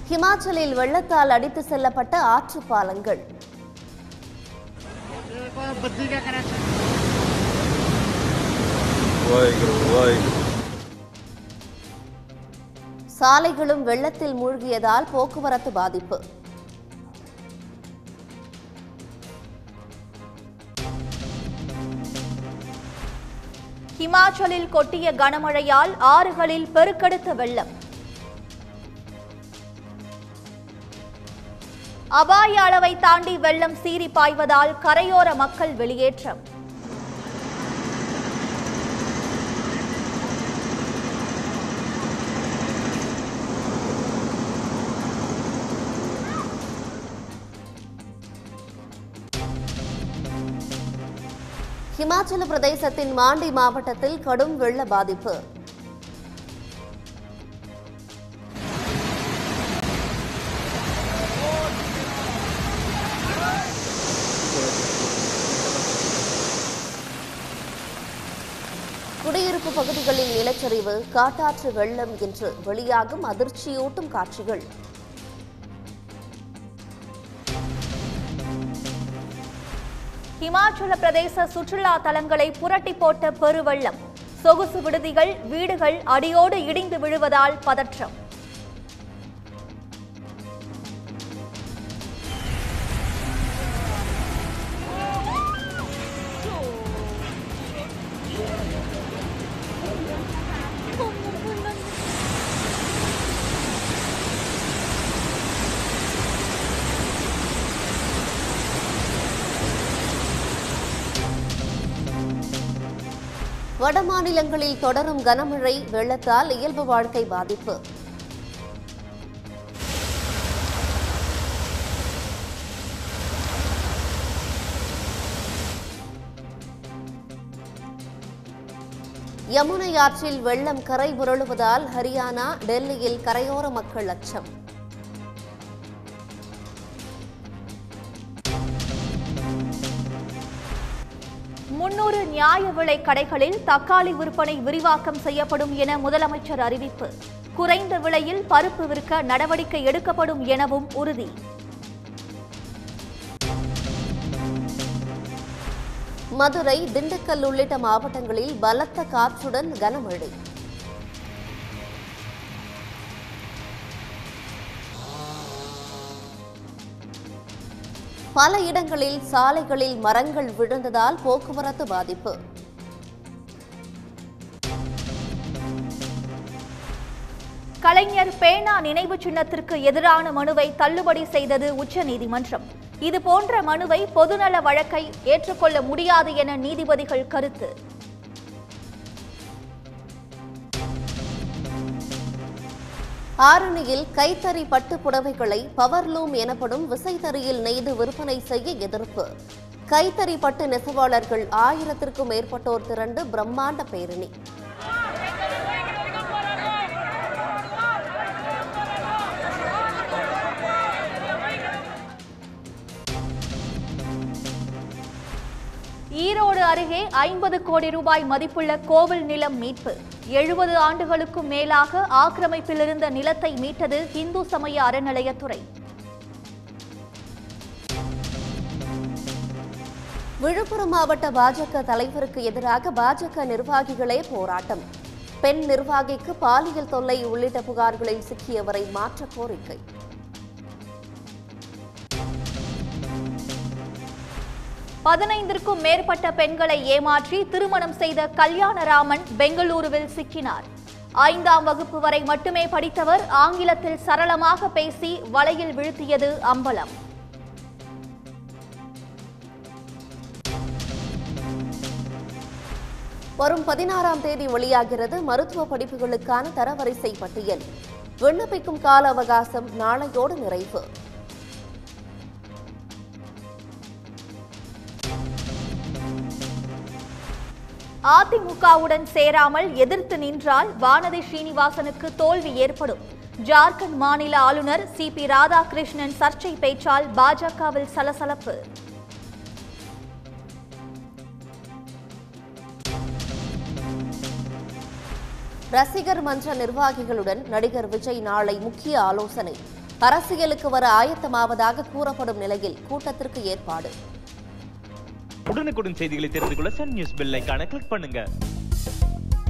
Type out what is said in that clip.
ஹிமாச்சலில் வெள்ளத்தால் அடித்து செல்லப்பட்ட ஆற்று பாலங்கள் बद्दी क्या करा सकते வாய்குரு வாய்குரு சாலைகளும் வெள்ளத்தில் மூழ்கியதால் போக்குவரத்து பாதிப்பு ஹிமாச்சலில் கொட்டிய கனமழையால் ஆறுகளில் பெருக்கெடுத்த வெள்ளம் அபாய அளவை தாண்டி வெள்ளம் சீறி பாய்வதால் கரையோர மக்கள் வெளியேற்றம் ஹிமாச்சல பிரதேசத்தின் மாண்டி மாவட்டத்தில் கடும் வெள்ள பாதிப்பு குடியிருப்பு பகுதிகளில் நிலச்சரிவு காட்டாற்று வெள்ளம் என்று வெளியாகும் அதிர்ச்சியூட்டும் காட்சிகள் ஹிமாச்சல பிரதேச சுற்றுலா தலங்களை புரட்டி போட்ட பெருவெள்ளம் சொகுசு விடுதிகள் வீடுகள் அடியோடு இடிந்து விழுவதால் பதற்றம் வட மாநிலங்களில் தொடரும் கனமழை வெள்ளத்தால் இயல்பு வாழ்க்கை பாதிப்பு யமுனை ஆற்றில் வெள்ளம் கரை புரளுவதால் ஹரியானா டெல்லியில் கரையோர மக்கள் அச்சம் முன்னூறு நியாய விலை கடைகளில் தக்காளி விற்பனை விரிவாக்கம் செய்யப்படும் என முதலமைச்சர் அறிவிப்பு குறைந்த விலையில் பருப்பு விற்க நடவடிக்கை எடுக்கப்படும் எனவும் உறுதி மதுரை திண்டுக்கல் உள்ளிட்ட மாவட்டங்களில் பலத்த காற்றுடன் கனமழை பல இடங்களில் சாலைகளில் மரங்கள் விழுந்ததால் போக்குவரத்து பாதிப்பு கலைஞர் பேனா நினைவு சின்னத்திற்கு எதிரான மனுவை தள்ளுபடி செய்தது உச்சநீதிமன்றம் இதுபோன்ற மனுவை பொதுநல வழக்கை ஏற்றுக்கொள்ள முடியாது என நீதிபதிகள் கருத்து ஆரணியில் கைத்தறி பட்டு புடவைகளை பவர்லூம் எனப்படும் விசைத்தறியில் நெய்து விற்பனை செய்ய எதிர்ப்பு கைத்தறி பட்டு நெசவாளர்கள் ஆயிரத்திற்கும் மேற்பட்டோர் திரண்டு பிரம்மாண்ட பேரணி ஈரோடு அருகே ஐம்பது கோடி ரூபாய் மதிப்புள்ள கோவில் நிலம் மீட்பு எழுபது ஆண்டுகளுக்கும் மேலாக ஆக்கிரமிப்பில் இருந்த நிலத்தை மீட்டது இந்து சமய அறநிலையத்துறை விழுப்புரம் மாவட்ட பாஜக தலைவருக்கு எதிராக பாஜக நிர்வாகிகளே போராட்டம் பெண் நிர்வாகிக்கு பாலியல் தொல்லை உள்ளிட்ட புகார்களில் சிக்கியவரை மாற்ற கோரிக்கை பதினைந்திற்கும் மேற்பட்ட பெண்களை ஏமாற்றி திருமணம் செய்த கல்யாணராமன் பெங்களூருவில் சிக்கினார் ஐந்தாம் வகுப்பு வரை மட்டுமே படித்தவர் ஆங்கிலத்தில் சரளமாக பேசி வலையில் வீழ்த்தியது அம்பலம் வரும் பதினாறாம் தேதி வெளியாகிறது மருத்துவ படிப்புகளுக்கான தரவரிசை பட்டியல் விண்ணப்பிக்கும் கால அவகாசம் நாளையோடு நிறைவு அதிமுகவுடன் சேராமல் எதிர்த்து நின்றால் வானதி ஸ்ரீனிவாசனுக்கு தோல்வி ஏற்படும் ஜார்க்கண்ட் மாநில ஆளுநர் சி பி ராதாகிருஷ்ணன் சர்ச்சை பேச்சால் பாஜகவில் சலசலப்பு ரசிகர் மன்ற நிர்வாகிகளுடன் நடிகர் விஜய் நாளை முக்கிய ஆலோசனை அரசியலுக்கு வர ஆயத்தமாவதாக கூறப்படும் நிலையில் கூட்டத்திற்கு ஏற்பாடு உடனுக்குடன் செய்திகளை தெரிந்து கொள்ள சன் நியூஸ் பெல் ஐகானை கிளிக் பண்ணுங்க